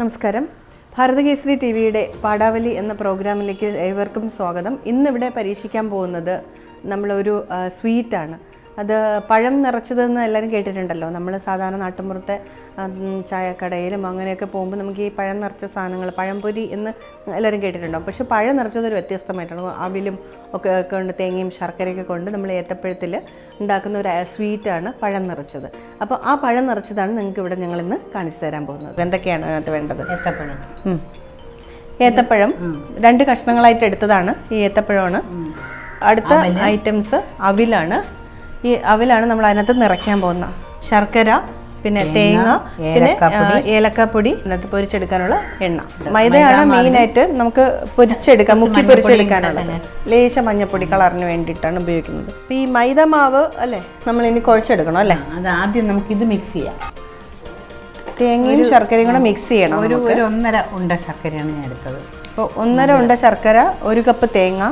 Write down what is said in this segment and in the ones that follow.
നമസ്കാരം ഭാരതകേസരി ടി വിയുടെ പാടാവലി എന്ന പ്രോഗ്രാമിലേക്ക് ഏവർക്കും സ്വാഗതം ഇന്നിവിടെ പരീക്ഷിക്കാൻ പോകുന്നത് നമ്മളൊരു ആ, സ്വീറ്റാണ് അത് പഴം നിറച്ചതെന്ന് എല്ലാവരും കേട്ടിട്ടുണ്ടല്ലോ നമ്മൾ സാധാരണ നാട്ടുമ്പുറത്തെ ആ, ഉം, ചായക്കടയിലും അങ്ങനെയൊക്കെ പോകുമ്പോൾ നമുക്ക് ഈ പഴം നിറച്ച സാധനങ്ങൾ പഴംപൊരി എന്ന് എല്ലാവരും കേട്ടിട്ടുണ്ടാവും പക്ഷേ പഴം നിറച്ചത് ഒരു വ്യത്യസ്തമായിട്ടാണ് അവിലും ഒക്കെ കൊണ്ട് തേങ്ങയും ശർക്കരയൊക്കെ കൊണ്ട് നമ്മൾ ഏത്തപ്പഴത്തിൽ ഉണ്ടാക്കുന്ന ഒരു സ്വീറ്റാണ് പഴം നിറച്ചത് അപ്പോൾ ആ പഴം നിറച്ചതാണ് നിങ്ങൾക്ക് ഇവിടെ ഞങ്ങൾ ഇന്ന് കാണിച്ചു തരാൻ പോകുന്നത് എന്തൊക്കെയാണ് അതിനകത്ത് വേണ്ടത് ഏത്തപ്പഴം ഉം. ഏത്തപ്പഴം രണ്ട് കഷ്ണങ്ങളായിട്ട് എടുത്തതാണ് ഈ ഏത്തപ്പഴമാണ് അടുത്ത ഐറ്റംസ് അവിലാണ് ഈ അവിലാണ് നമ്മൾ അതിനകത്ത് നിറയ്ക്കാൻ പോകുന്ന ശർക്കര പിന്നെ തേങ്ങ പിന്നെ ആ, ഏലക്കാപ്പൊടി അതിനകത്ത് പൊരിച്ചെടുക്കാനുള്ള എണ്ണ മൈദയാണ് മെയിനായിട്ട് നമുക്ക് പൊരിച്ചെടുക്കാം മുക്കി പൊരിച്ചെടുക്കാനുള്ളത് ലേശ മഞ്ഞപ്പൊടി കളറിന് വേണ്ടിയിട്ടാണ് ഉപയോഗിക്കുന്നത് അപ്പോൾ ഈ മൈദ മാവ് അല്ലേ നമ്മൾ ഇനി കുഴച്ചെടുക്കണം അല്ലേ അത് ആദ്യം നമുക്ക് ഇത് മിക്സ് ചെയ്യാം തേങ്ങയും ശർക്കരയും കൂടെ മിക്സ് ചെയ്യണം ഒരു ഒരു ഒന്നര ഉണ്ട ശർക്കരയാണ് ഞാൻ എടുത്തത് അപ്പോൾ ഒന്നര ഉണ്ട ശർക്കര ഒരു കപ്പ് തേങ്ങ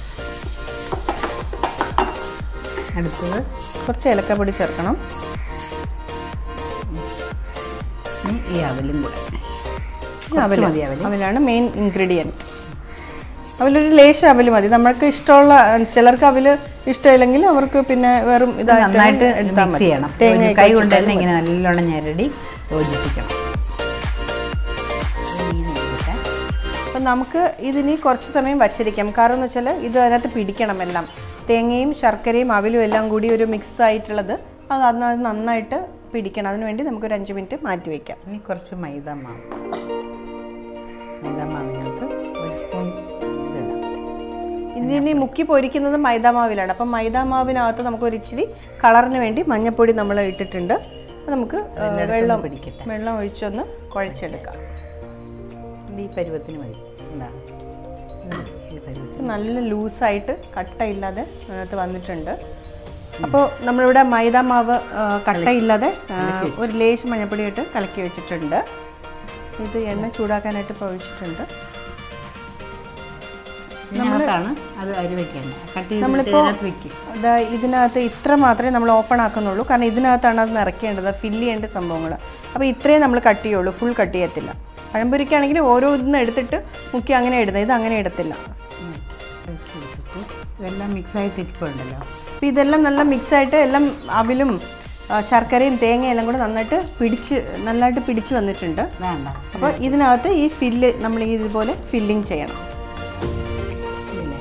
അടുത്തത് കുറച്ച് ഏലക്കപ്പൊടി ചേർക്കണം ഇനി ഈ അവലും കൂടെ ഈ അവല്. മതി അവല്. അവലാണ് മെയിൻ ഇൻഗ്രീഡിയൻറ്റ് അവലൊരു ലേശം അവല് മതി നമ്മൾക്ക് ഇഷ്ടമുള്ള ചിലർക്ക് അവല് ഇഷ്ടമില്ലെങ്കിൽ അവർക്ക് പിന്നെ വെറും ഇതായിട്ട് നന്നായിട്ട് എടുത്താൽ മിക്സ് മതി ചെയ്യണം തേങ്ങ ഒരു കൈ കൊണ്ട് തന്നെ ഇങ്ങനെ നല്ലോണം ഞെരടി യോജിപ്പിക്കണം ഇങ്ങനെ എടുക്കട്ടെ. അപ്പം നമുക്ക് ഇതിനി കുറച്ച് സമയം വച്ചിരിക്കാം കാരണം എന്ന് വെച്ചാൽ ഇത് അതിനകത്ത് പിടിക്കണം എല്ലാം തേങ്ങയും ശർക്കരയും അവലും എല്ലാം കൂടി ഒരു മിക്സ് ആയിട്ടുള്ളത് അത് അതിനകത്ത് നന്നായിട്ട് പിടിക്കണം അതിന് വേണ്ടി നമുക്കൊരു അഞ്ച് മിനിറ്റ് മാറ്റി വയ്ക്കാം ഇനി കുറച്ച് മൈദ മാവ് മൈദ മാവിനകത്ത് ഒരു സ്പൂൺ ഇതിടാം ഇനി ഇനി മുക്കി പൊരിക്കുന്നത് മൈദാമാവിലാണ് അപ്പം മൈദാമാവിനകത്ത് നമുക്ക് ഒരു ഇച്ചിരി കളറിന് വേണ്ടി മഞ്ഞപ്പൊടി നമ്മൾ ഇട്ടിട്ടുണ്ട് അത് നമുക്ക് ആ, വെള്ളം പിടിക്കട്ടെ വെള്ളം ഒഴിച്ചൊന്ന് കുഴച്ചെടുക്കാം ഇത് ഈ പരുവത്തിന് മതി എന്താ ഈ പരുവത്തിന് നല്ല ലൂസായിട്ട് കട്ടയില്ലാതെ അതിനകത്ത് വന്നിട്ടുണ്ട് അപ്പോൾ നമ്മളിവിടെ മൈദാമാവ് ആ, കട്ടയില്ലാതെ ആ, ഒരു ലേശം മഞ്ഞപ്പൊടി ഇട്ട് കലക്കി വെച്ചിട്ടുണ്ട് ഇത് എണ്ണ ചൂടാക്കാനായിട്ട് ഇപ്പോൾ ഒഴിച്ചിട്ടുണ്ട് ഇതിനകത്താണ് അത് അരി വെക്കേണ്ടത് കട്ട് ചെയ്തിട്ട് നമ്മളിപ്പോൾ ഇതിനകത്ത് വെക്കും അതാ ഇതിനകത്ത് ഇത്ര മാത്രമേ നമ്മൾ ഓപ്പൺ ആക്കുന്നുള്ളൂ കാരണം ഇതിനകത്താണ് അത് നിറയ്ക്കേണ്ടത് ഫില്ല് ചെയ്യേണ്ട സംഭവങ്ങൾ അപ്പോൾ ഇത്രയും നമ്മൾ കട്ട് ചെയ്യുള്ളൂ ഫുൾ കട്ട് ചെയ്യത്തില്ല പഴംപൊരിക്കാണെങ്കിൽ ഓരോ ഇന്ന് എടുത്തിട്ട് മുക്കി അങ്ങനെ ഇടുന്നത് ഇത് അങ്ങനെ ഇടത്തില്ല വെച്ച് വെച്ചിട്ട് ഇതെല്ലാം മിക്സായിട്ട് ഇരിപ്പുണ്ടല്ലോ അപ്പോൾ ഇതെല്ലാം നല്ല മിക്സായിട്ട് എല്ലാം അവിലും ആ, ശർക്കരയും തേങ്ങയും എല്ലാം കൂടെ നന്നായിട്ട് പിടിച്ച് നന്നായിട്ട് പിടിച്ച് വന്നിട്ടുണ്ട് വേണ്ട അപ്പോൾ ഇതിനകത്ത് ഈ ഫില്ല് നമ്മൾ ഈ ഇതുപോലെ ഫില്ലിങ് ചെയ്യണം ഇല്ലേ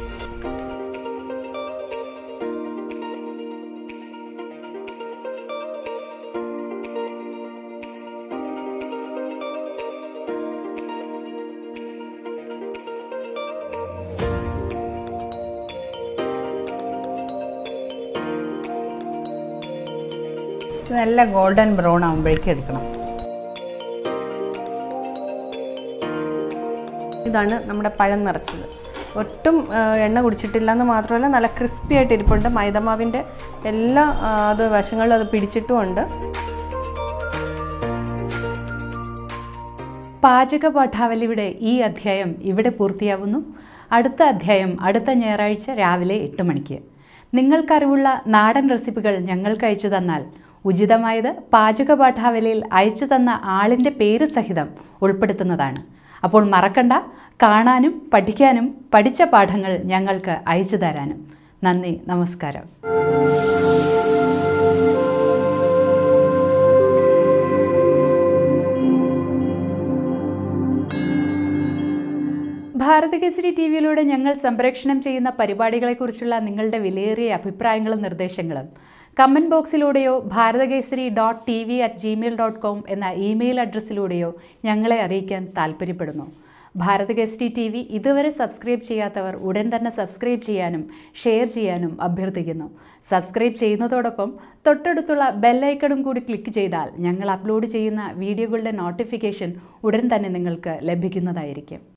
ഇത് നല്ല ഗോൾഡൻ ബ്രൗൺ ആകുമ്പോഴേക്കും എടുക്കണം ഇതാണ് നമ്മുടെ പഴം നിറച്ചത് ഒട്ടും ആ, എണ്ണ കുടിച്ചിട്ടില്ല എന്ന് മാത്രമല്ല നല്ല ക്രിസ്പി ആയിട്ട് ഇരിപ്പുണ്ട് മൈദമാവിൻ്റെ എല്ലാ ആ, അത് വശങ്ങളിലും അത് പിടിച്ചിട്ടുമുണ്ട് പാചക പാഠാവലിയുടെ ഈ അധ്യായം ഇവിടെ പൂർത്തിയാവുന്നു അടുത്ത അധ്യായം അടുത്ത ഞായറാഴ്ച രാവിലെ എട്ട് മണിക്ക് നിങ്ങൾക്കറിവുള്ള നാടൻ റെസിപ്പികൾ ഞങ്ങൾക്ക് അയച്ചു തന്നാൽ ഉചിതമായത് പാചക പാഠാവലിയിൽ അയച്ചു തന്ന ആളിൻ്റെ പേര് സഹിതം ഉൾപ്പെടുത്തുന്നതാണ് അപ്പോൾ മറക്കണ്ട കാണാനും പഠിക്കാനും പഠിച്ച പാഠങ്ങൾ ഞങ്ങൾക്ക് അയച്ചു തരാനും നന്ദി നമസ്കാരം ഭാരതകേസരി ടി വിയിലൂടെ ഞങ്ങൾ സംപ്രേഷണം ചെയ്യുന്ന പരിപാടികളെക്കുറിച്ചുള്ള നിങ്ങളുടെ വിലയേറിയ അഭിപ്രായങ്ങളും നിർദ്ദേശങ്ങളും കമൻറ്റ് ബോക്സിലൂടെയോ Bharathakesari dot T V at Gmail dot com എന്ന ഇമെയിൽ അഡ്രസ്സിലൂടെയോ ഞങ്ങളെ അറിയിക്കാൻ താൽപ്പര്യപ്പെടുന്നു ഭാരതകേസരി ടി വി ഇതുവരെ സബ്സ്ക്രൈബ് ചെയ്യാത്തവർ ഉടൻ തന്നെ സബ്സ്ക്രൈബ് ചെയ്യാനും ഷെയർ ചെയ്യാനും അഭ്യർത്ഥിക്കുന്നു സബ്സ്ക്രൈബ് ചെയ്യുന്നതോടൊപ്പം തൊട്ടടുത്തുള്ള ബെല്ലൈക്കണും കൂടി ക്ലിക്ക് ചെയ്താൽ ഞങ്ങൾ അപ്ലോഡ് ചെയ്യുന്ന വീഡിയോകളുടെ നോട്ടിഫിക്കേഷൻ ഉടൻ തന്നെ നിങ്ങൾക്ക് ലഭിക്കുന്നതായിരിക്കും